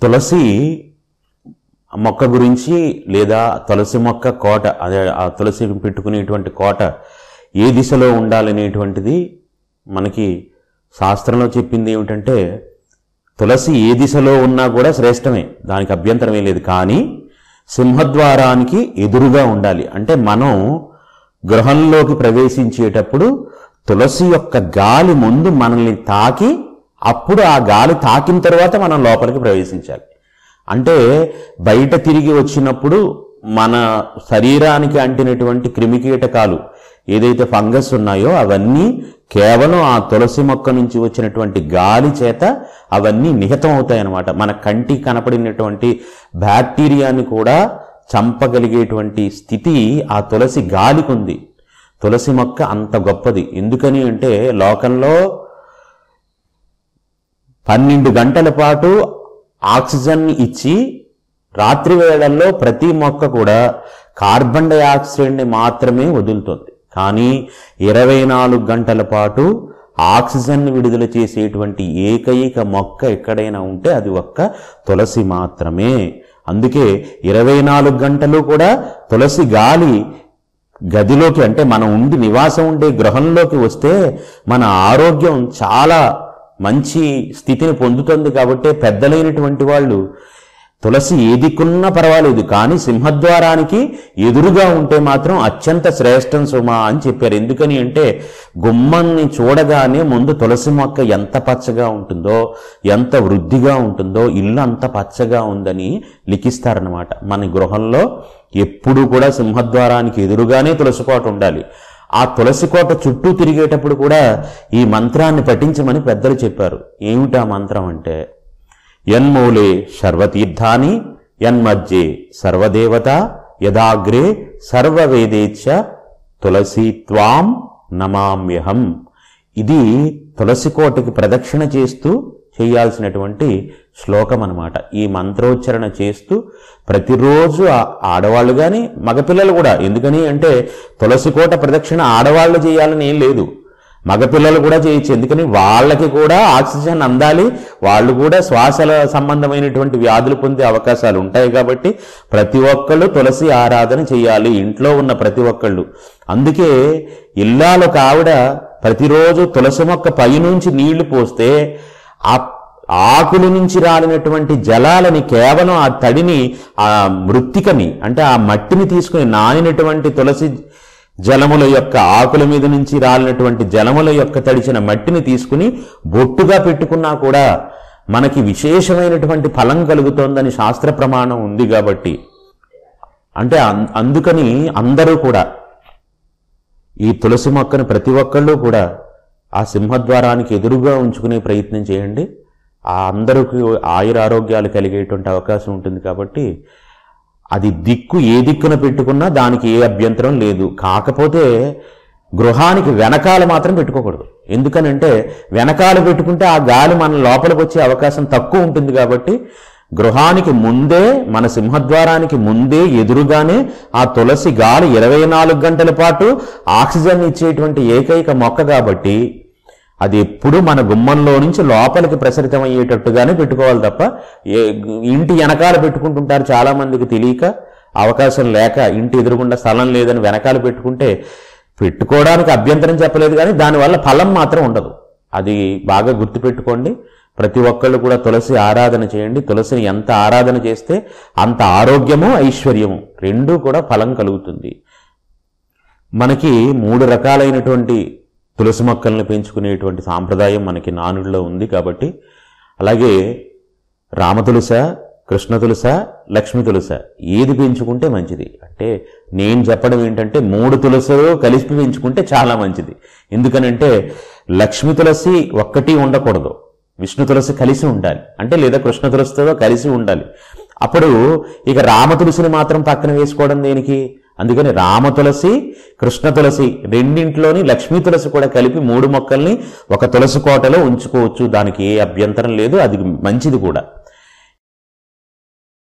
తులసి మొక్క గురించి లేదా తులసి మొక్క కోట అదే ఆ తులసి పెట్టుకునేటువంటి కోట ఏ దిశలో ఉండాలనేటువంటిది మనకి శాస్త్రంలో చెప్పింది ఏమిటంటే తులసి ఏ దిశలో ఉన్నా కూడా శ్రేష్టమే దానికి అభ్యంతరమే లేదు కానీ సింహద్వారానికి ఎదురుగా ఉండాలి అంటే మనం గృహంలోకి ప్రవేశించేటప్పుడు తులసి యొక్క గాలి ముందు మనల్ని తాకి అప్పుడు ఆ గాలి తాకిన తర్వాత మనం లోపలికి ప్రవేశించాలి అంటే బయట తిరిగి వచ్చినప్పుడు మన శరీరానికి అంటినటువంటి క్రిమికీటకాలు ఏదైతే ఫంగస్ ఉన్నాయో అవన్నీ కేవలం ఆ తులసి మొక్క నుంచి వచ్చినటువంటి గాలి చేత అవన్నీ నిహితం అవుతాయన్నమాట మన కంటికి కనపడినటువంటి బ్యాక్టీరియాని కూడా చంపగలిగేటువంటి స్థితి ఆ తులసి గాలికి ఉంది తులసి మొక్క అంత గొప్పది ఎందుకని అంటే లోకంలో పన్నెండు గంటల పాటు ఆక్సిజన్ ఇచ్చి రాత్రి వేళల్లో ప్రతి మొక్క కూడా కార్బన్ డైఆక్సైడ్ని మాత్రమే వదులుతుంది కానీ ఇరవై నాలుగు గంటల పాటు ఆక్సిజన్ విడుదల చేసేటువంటి ఏకైక మొక్క ఎక్కడైనా ఉంటే అది ఒక్క తులసి మాత్రమే అందుకే ఇరవై నాలుగు గంటలు కూడా తులసి గాలి గదిలోకి అంటే మనం ఉండి నివాసం ఉండే గృహంలోకి వస్తే మన ఆరోగ్యం చాలా మంచి స్థితిని పొందుతుంది కాబట్టి పెద్దలైనటువంటి వాళ్ళు తులసి ఏ దిక్కున్నా పర్వాలేదు కానీ సింహద్వారానికి ఎదురుగా ఉంటే మాత్రం అత్యంత శ్రేష్టం సుమా అని చెప్పారు ఎందుకని అంటే గుమ్మాన్ని చూడగానే ముందు తులసి మొక్క ఎంత పచ్చగా ఉంటుందో ఎంత వృద్ధిగా ఉంటుందో ఇల్లు అంత పచ్చగా ఉందని లిఖిస్తారనమాట మన గృహంలో ఎప్పుడు కూడా సింహద్వారానికి ఎదురుగానే తులసి కోట ఉండాలి ఆ తులసి కోట చుట్టూ తిరిగేటప్పుడు కూడా ఈ మంత్రాన్ని పఠించమని పెద్దలు చెప్పారు ఏమిటా మంత్రం అంటే యన్మూలే సర్వతీర్థాని యన్మధ్యే సర్వదేవత యదాగ్రే సర్వవేదేచ్ఛ తులసి త్వాం నమామ్యహం ఇది తులసి కోటకి ప్రదక్షిణ చేస్తూ చేయాల్సినటువంటి శ్లోకం అన్నమాట ఈ మంత్రోచ్చరణ చేస్తూ ప్రతిరోజు ఆ ఆడవాళ్ళు కానీ మగపిల్లలు కూడా ఎందుకని అంటే తులసి కోట ప్రదక్షిణ ఆడవాళ్ళు చేయాలని ఏం లేదు మగపిల్లలు కూడా చేయొచ్చు ఎందుకని వాళ్ళకి కూడా ఆక్సిజన్ అందాలి వాళ్ళు కూడా శ్వాసల సంబంధమైనటువంటి వ్యాధులు పొందే అవకాశాలు ఉంటాయి కాబట్టి ప్రతి ఒక్కళ్ళు తులసి ఆరాధన చేయాలి ఇంట్లో ఉన్న ప్రతి ఒక్కళ్ళు అందుకే ఇల్లాలకు ఆవిడ ప్రతిరోజు తులసి మొక్క పైనుంచి నీళ్లు పోస్తే ఆ ఆకుల నుంచి రాలినటువంటి జలాలని కేవలం ఆ తడిని ఆ మృత్తికని అంటే ఆ మట్టిని తీసుకుని నానినటువంటి తులసి జలముల యొక్క ఆకుల మీద నుంచి రాలినటువంటి జలముల యొక్క తడిచిన మట్టిని తీసుకుని బొట్టుగా పెట్టుకున్నా కూడా మనకి విశేషమైనటువంటి ఫలం కలుగుతోందని శాస్త్ర ప్రమాణం ఉంది కాబట్టి అంటే అం- అందుకని అందరూ కూడా ఈ తులసి మొక్కను ప్రతి ఒక్కళ్ళు కూడా ఆ సింహద్వారానికి ఎదురుగా ఉంచుకునే ప్రయత్నం చేయండి ఆ అందరికీ ఆయుర ఆరోగ్యాలు కలిగేటువంటి అవకాశం ఉంటుంది కాబట్టి అది దిక్కు ఏ దిక్కున పెట్టుకున్నా దానికి ఏ అభ్యంతరం లేదు కాకపోతే గృహానికి వెనకాల మాత్రం పెట్టుకోకూడదు ఎందుకనంటే వెనకాల పెట్టుకుంటే ఆ గాలి మన లోపలికి వచ్చే అవకాశం తక్కువ ఉంటుంది కాబట్టి గృహానికి ముందే మన సింహద్వారానికి ముందే ఎదురుగానే ఆ తులసి గాలి ఇరవై నాలుగు గంటల పాటు ఆక్సిజన్ ఇచ్చేటువంటి ఏకైక మొక్క కాబట్టి అది ఎప్పుడు మన గుమ్మంలో నుంచి లోపలికి ప్రసరితమయ్యేటట్టుగానే పెట్టుకోవాలి తప్ప ఏ ఇంటి వెనకాల పెట్టుకుంటుంటారు చాలా మందికి తెలియక అవకాశం లేక ఇంటి ఎదురుగుండా స్థలం లేదని వెనకాల పెట్టుకుంటే పెట్టుకోవడానికి అభ్యంతరం చెప్పలేదు కానీ దానివల్ల ఫలం మాత్రం ఉండదు అది బాగా గుర్తుపెట్టుకోండి ప్రతి ఒక్కళ్ళు కూడా తులసి ఆరాధన చేయండి తులసిని ఎంత ఆరాధన చేస్తే అంత ఆరోగ్యము ఐశ్వర్యము రెండూ కూడా ఫలం కలుగుతుంది మనకి మూడు రకాలైనటువంటి తులసి మొక్కల్ని పెంచుకునేటువంటి సాంప్రదాయం మనకి నానుడిలో ఉంది కాబట్టి అలాగే రామ తులస కృష్ణ తులస లక్ష్మి తులస ఏది పెంచుకుంటే మంచిది అంటే నేను చెప్పడం ఏంటంటే మూడు తులసలు కలిసి పెంచుకుంటే చాలా మంచిది ఎందుకనంటే లక్ష్మి తులసి ఒక్కటి ఉండకూడదు విష్ణు తులసి కలిసి ఉండాలి అంటే లేదా కృష్ణ తులసితో కలిసి ఉండాలి అప్పుడు ఇక రామ తులసిని మాత్రం పక్కన వేసుకోవడం దేనికి అందుకని రామ తులసి కృష్ణ తులసి రెండింటిలోని లక్ష్మీ తులసి కూడా కలిపి మూడు మొక్కల్ని ఒక తులసి కోటలో ఉంచుకోవచ్చు దానికి ఏ అభ్యంతరం లేదు అది మంచిది కూడా